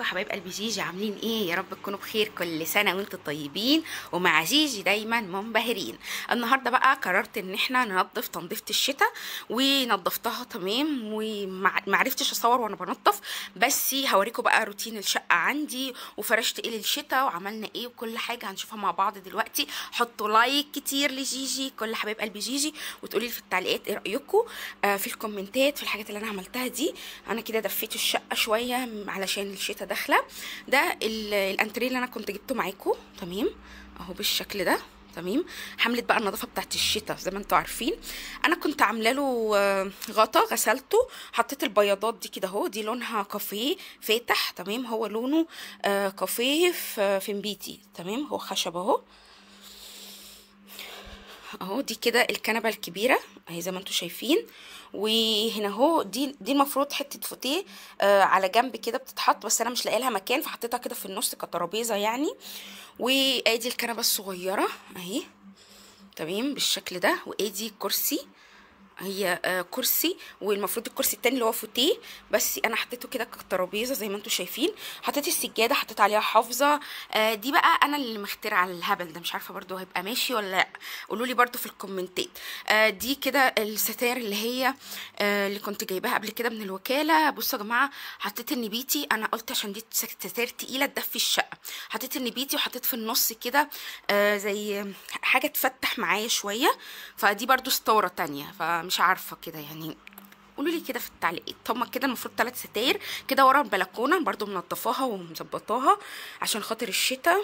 ازيكم يا حبايب قلبي جيجي عاملين ايه يا رب تكونوا بخير كل سنه وانتم طيبين ومع جيجي دايما منبهرين النهارده بقى قررت ان احنا ننظف تنظيفه الشتاء ونظفتها تمام ومعرفتش اصور وانا بنظف بس هوريكم بقى روتين الشقه عندي وفرشت ايه للشتاء وعملنا ايه وكل حاجه هنشوفها مع بعض دلوقتي حطوا لايك كتير لجيجي كل حبايب قلبي جيجي وتقولي لي في التعليقات ايه رايكم آه في الكومنتات في الحاجات اللي انا عملتها دي انا كده دفيت الشقه شويه علشان الشتاء داخله ده الانتريه اللي انا كنت جبته معاكم تمام اهو بالشكل ده تمام حملت بقى النظافه بتاعت الشتاء زي ما انتم عارفين انا كنت عامله له غطا غسلته حطيت البياضات دي كده اهو دي لونها كافيه فاتح تمام هو لونه آه كافيه في نبيتي تمام هو خشب اهو اهو دي كده الكنبه الكبيره اهي زي ما انتم شايفين وهنا اهو دي دي المفروض حته فوتيه آه على جنب كده بتتحط بس انا مش لاقي لها مكان فحطيتها كده في النص كترابيزه يعني وادي الكنبه الصغيره اهي تمام بالشكل ده وادي الكرسي هي آه كرسي والمفروض الكرسي التاني اللي هو فوتيه بس انا حطيته كده كترابيزه زي ما انتم شايفين حطيت السجاده حطيت عليها حافظه آه دي بقى انا اللي مخترعه الهبل ده مش عارفه برضو هيبقى ماشي ولا لا قولوا لي برضو في الكومنتات آه دي كده الستاير اللي هي آه اللي كنت جايباها قبل كده من الوكاله بصوا يا جماعه حطيت النبيتي انا قلت عشان دي ستاير تقيله تدفي الشقه حطيت النبيتي وحطيت في النص كده آه زي حاجه تفتح معايا شويه فدي برضو ستاره تانية فمش عارفه كده يعني قولوا لي كده في التعليقات هما كده المفروض ثلاث ستاير كده ورا البلكونه برضو منضفاها ومظبطاها عشان خاطر الشتاء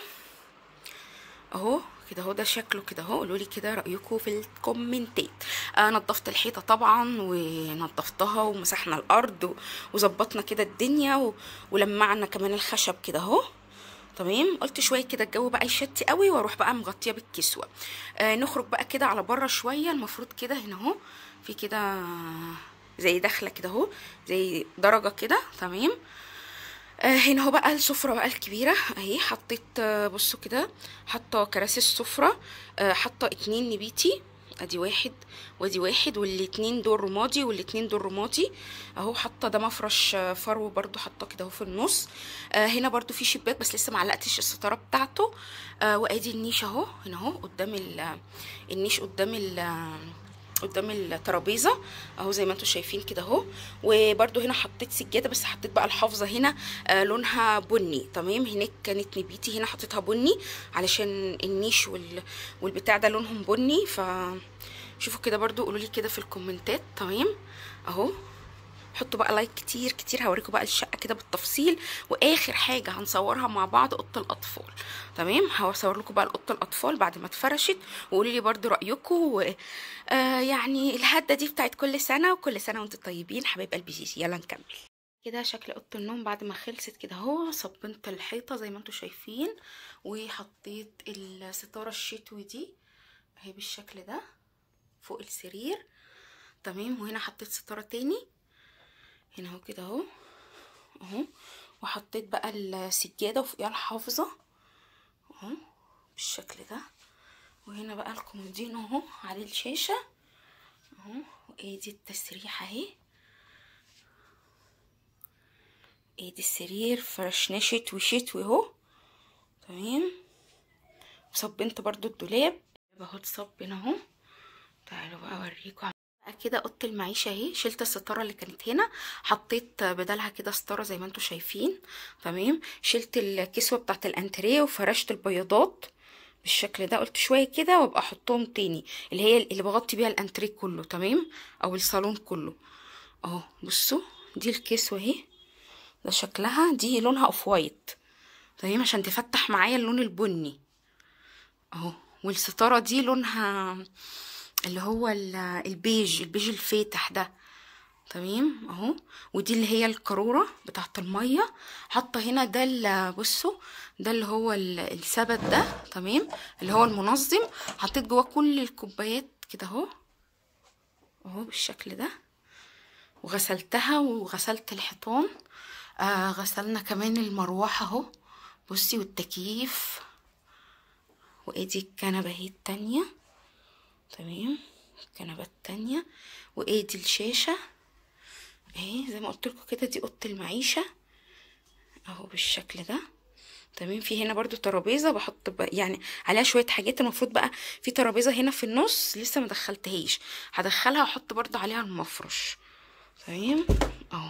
اهو كده اهو ده شكله كده اهو قولوا لي كده رايكم في الكومنتات آه نظفت الحيطه طبعا ونظفتها ومسحنا الارض وظبطنا كده الدنيا و... ولمعنا كمان الخشب كده اهو تمام قلت شويه كده الجو بقى يشتي قوي واروح بقى مغطيه بالكسوه آه نخرج بقى كده على بره شويه المفروض كده هنا اهو في كده زي داخله كده اهو زي درجه كده تمام آه هنا اهو بقى السفره بقى الكبيره اهي حطيت آه بصوا كده حاطه كراسي السفره آه حاطه اتنين نبيتي ادي واحد وادي واحد والاتنين دول رمادي والاتنين دول رمادي اهو حاطه ده مفرش فرو برضو حاطه كده اهو في النص آه هنا برضو في شباك بس لسه معلقتش الستاره بتاعته آه وادي النيش اهو هنا اهو قدام النيش قدام ال قدام الترابيزه اهو زي ما انتم شايفين كده اهو وبرده هنا حطيت سجاده بس حطيت بقى الحافظه هنا آه لونها بني تمام هناك كانت نبيتي هنا حطيتها بني علشان النيش وال... والبتاع ده لونهم بني ف شوفوا كده برضو قولوا لي كده في الكومنتات تمام اهو حطوا بقى لايك كتير كتير هوريكم بقى الشقه كده بالتفصيل واخر حاجه هنصورها مع بعض اوضه الاطفال تمام هصور لكم بقى اوضه الاطفال بعد ما اتفرشت وقولوا لي برده رايكم و... آه يعني الهده دي بتاعت كل سنه وكل سنه وانتم طيبين حبايب قلبي جيجي يلا نكمل كده شكل اوضه النوم بعد ما خلصت كده اهو صبنت الحيطه زي ما انتم شايفين وحطيت الستاره الشتوي دي اهي بالشكل ده فوق السرير تمام وهنا حطيت ستاره تاني هنا اهو كده اهو اهو وحطيت بقى السجاده وفوقيها الحافظه اهو بالشكل ده وهنا بقى الكومودين اهو عليه الشاشه اهو وادي التسريحه اهي ادي السرير فرشناه شتوي شتوي اهو تمام وصبنت برضو الدولاب اهو اتصبن اهو تعالوا بقى اوريكم كده اوضه المعيشه اهي شلت الستاره اللي كانت هنا حطيت بدلها كده ستاره زي ما انتم شايفين تمام شلت الكسوه بتاعت الانتريه وفرشت البياضات بالشكل ده قلت شويه كده وابقى احطهم تاني اللي هي اللي بغطي بيها الانتريه كله تمام او الصالون كله اهو بصوا دي الكسوه اهي ده شكلها دي لونها اوف وايت تمام عشان تفتح معايا اللون البني اهو والستاره دي لونها اللي هو البيج البيج الفاتح ده تمام اهو ودي اللي هي القاروره بتاعت الميه حاطه هنا ده بصوا ده اللي هو السبت ده تمام اللي هو المنظم حطيت جواه كل الكوبايات كده اهو اهو بالشكل ده وغسلتها وغسلت الحيطان آه غسلنا كمان المروحه اهو بصي والتكييف وادي الكنبه اهي التانيه تمام الكنبه التانيه وادي الشاشه اهي زي ما قلت لكم كده دي اوضه المعيشه اهو بالشكل ده تمام في هنا برضو ترابيزه بحط بقى يعني عليها شويه حاجات المفروض بقى في ترابيزه هنا في النص لسه ما دخلتهاش هدخلها واحط برضو عليها المفرش تمام اهو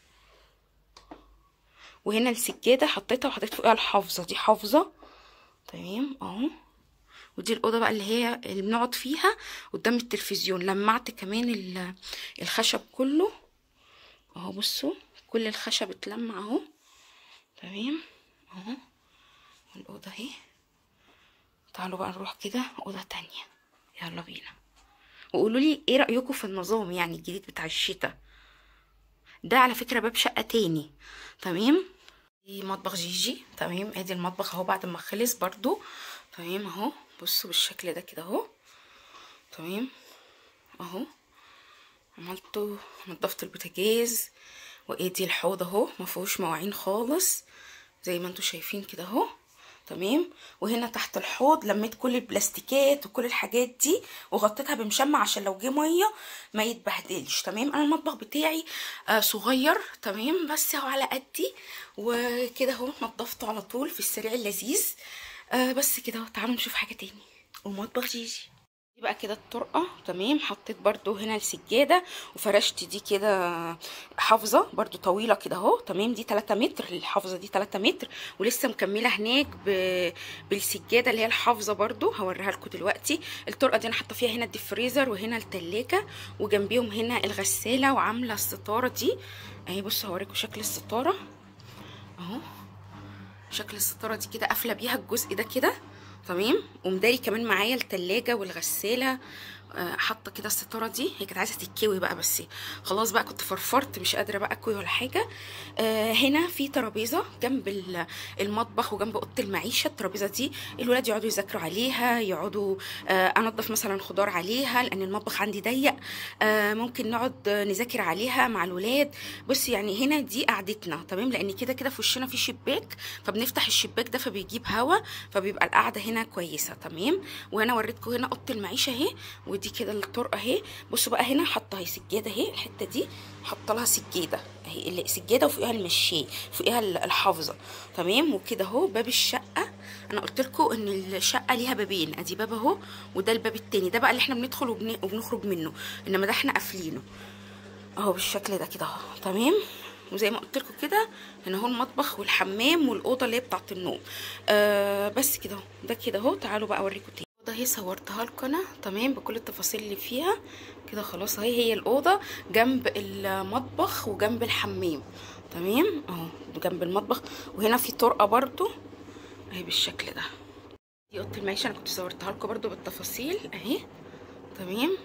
وهنا السجاده حطيتها وحطيت فوقها الحافظه دي حافظه تمام اهو ودي الاوضه بقى اللي هي اللي بنقعد فيها قدام التلفزيون لمعت كمان ال- الخشب كله اهو بصوا كل الخشب اتلمع اهو تمام اهو والاوضه اهي تعالوا بقى نروح كده اوضه تانية يلا بينا وقولوا لي ايه رايكم في النظام يعني الجديد بتاع الشتاء ده على فكره باب شقه تاني تمام دي مطبخ جيجي تمام ادي المطبخ اهو بعد ما خلص برضو تمام اهو بصوا بالشكل ده كده اهو تمام اهو عملته نضفت البوتاجاز وادي الحوض اهو ما فيهوش مواعين خالص زي ما انتوا شايفين كده اهو تمام وهنا تحت الحوض لميت كل البلاستيكات وكل الحاجات دي وغطيتها بمشمع عشان لو جه ميه ما يتبهدلش تمام انا المطبخ بتاعي آه صغير تمام بس هو على قدي وكده اهو نضفته على طول في السريع اللذيذ آه بس كده اهو تعالوا نشوف حاجه تاني ومطبخ جيجي دي بقى كده الطرقه تمام حطيت برضو هنا السجاده وفرشت دي كده حافظه برضو طويله كده اهو تمام دي 3 متر الحافظه دي 3 متر ولسه مكمله هناك ب... بالسجاده اللي هي الحافظه برضو هوريها لكم دلوقتي الطرقه دي انا حاطه فيها هنا الديفريزر وهنا التلاجة وجنبيهم هنا الغساله وعامله الستاره دي اهي بصوا هوريكم شكل الستاره اهو شكل الستاره دي كده قافله بيها الجزء ده كده تمام ومداري كمان معايا التلاجة والغسالة آه، حاطه كده الستاره دي هي كانت عايزه تتكوي بقى بس خلاص بقى كنت فرفرت مش قادره بقى اكوي ولا حاجه آه هنا في ترابيزه جنب ال- المطبخ وجنب اوضه المعيشه الترابيزه دي الولاد يقعدوا يذاكروا عليها يقعدوا آه انضف مثلا خضار عليها لان المطبخ عندي ضيق آه ممكن نقعد نذاكر عليها مع الولاد بص يعني هنا دي قعدتنا تمام لان كده كده في وشنا في شباك فبنفتح الشباك ده فبيجيب هوا فبيبقى القعده هنا كويسه تمام وهنا وريتكم هنا اوضه المعيشه اهي ودي كده الطرقه اهي بصوا بقى هنا حاطه اهي سجاده اهي الحته دي حاطه لها سجاده اهي اللي سجاده وفوقها المشايه فوقها الحافظه تمام وكده اهو باب الشقه انا قلت لكم ان الشقه ليها بابين ادي باب اهو وده الباب التاني ده بقى اللي احنا بندخل وبن- وبنخرج منه انما ده احنا قافلينه اهو بالشكل ده كده اهو تمام وزي ما قلت لكم كده هنا اهو المطبخ والحمام والاوضه اللي هي بتاعه النوم آه بس كده اهو ده كده اهو تعالوا بقى اوريكم تاني الاوضه اهي صورتها لكم انا تمام بكل التفاصيل اللي فيها كده خلاص اهي هي الاوضه جنب المطبخ وجنب الحمام تمام اهو جنب المطبخ وهنا في طرقه برضو اهي بالشكل ده دي اوضه المعيشه انا كنت صورتها لكم برضو بالتفاصيل اهي تمام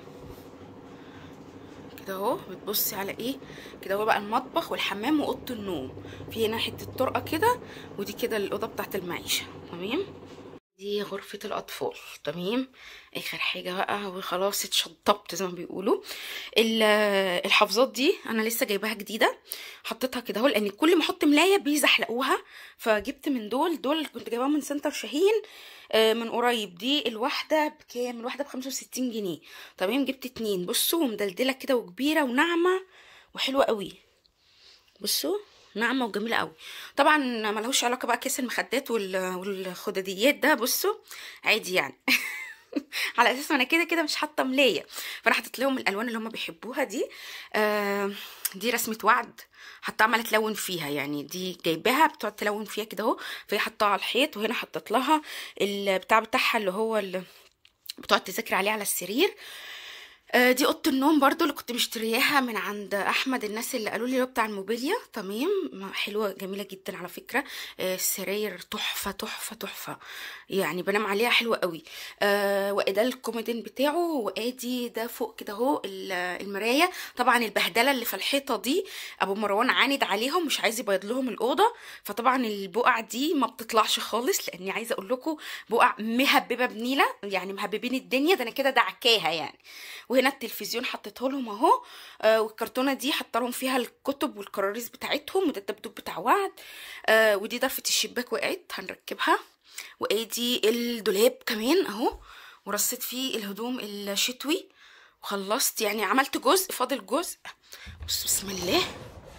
كده اهو بتبصي على ايه كده هو بقى المطبخ والحمام واوضه النوم في هنا حته طرقه كده ودي كده الاوضه بتاعت المعيشه تمام دي غرفة الأطفال تمام آخر حاجة بقى وخلاص اتشطبت زي ما بيقولوا ال- الحافظات دي أنا لسه جايباها جديدة حطيتها كده اهو لأن كل ما أحط ملاية بيزحلقوها فجبت من دول دول كنت جايباها من سنتر شاهين آه، من قريب دي الواحدة بكام الواحدة بخمسة وستين جنيه تمام جبت اتنين بصوا ومدلدلة كده وكبيرة وناعمة وحلوة قوي بصوا ناعمه وجميله قوي طبعا ملهوش علاقه بقى كيس المخدات وال- والخداديات ده بصوا عادي يعني على اساس ما انا كده كده مش حاطه ملايه فانا حطيت لهم الالوان اللي هم بيحبوها دي آه دي رسمه وعد حتى عماله تلون فيها يعني دي جايباها بتقعد تلون فيها كده اهو فهي حطاها على الحيط وهنا حطيت لها البتاع بتاعها اللي هو اللي بتقعد تذاكر عليه على السرير آه، دي اوضه النوم برضو اللي كنت مشترياها من عند احمد الناس اللي قالوا لي اللي هو بتاع الموبيليا تمام ما- حلوه جميله جدا على فكره آه، السراير تحفه تحفه تحفه يعني بنام عليها حلوه قوي آه وده الكومودين بتاعه وادي ده فوق كده اهو ال- المرايه طبعا البهدله اللي في الحيطه دي ابو مروان عاند عليهم مش عايز يبيض لهم الاوضه فطبعا البقع دي ما بتطلعش خالص لاني عايزه اقول لكم بقع مهببه بنيله يعني مهببين الدنيا ده انا كده دعكاها يعني وهنا التلفزيون حطيته لهم اهو آه والكرتونه دي حاطه لهم فيها الكتب والكراريس بتاعتهم وده الدبدوب بتاع وعد آه ودي ضفه الشباك وقعت هنركبها وادي الدولاب كمان اهو ورصيت فيه الهدوم الشتوي وخلصت يعني عملت جزء فاضل جزء بص بسم الله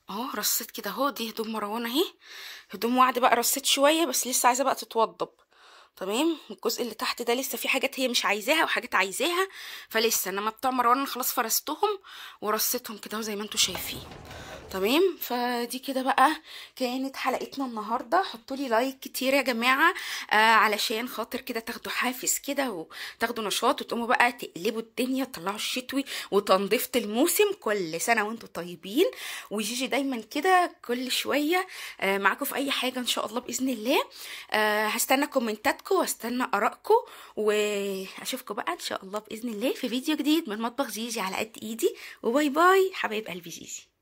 اهو رصيت كده اهو دي هدوم مروان اهي هدوم وعد بقى رصيت شويه بس لسه عايزه بقى تتوضب تمام الجزء اللي تحت ده لسه في حاجات هي مش عايزاها وحاجات عايزاها فلسه انما بتوع مروان أنا خلاص فرستهم ورصيتهم كده زي ما انتم شايفين تمام فدي كده بقى كانت حلقتنا النهارده حطوا لي لايك كتير يا جماعه آه علشان خاطر كده تاخدوا حافز كده وتاخدوا نشاط وتقوموا بقى تقلبوا الدنيا تطلعوا الشتوي وتنظيفه الموسم كل سنه وانتم طيبين وجيجي دايما كده كل شويه آه معاكم في اي حاجه ان شاء الله باذن الله آه هستنى كومنتاتكم واستنى ارائكم واشوفكم بقى ان شاء الله باذن الله في فيديو جديد من مطبخ جيجي على قد ايدي وباي باي حبايب قلبي جيجي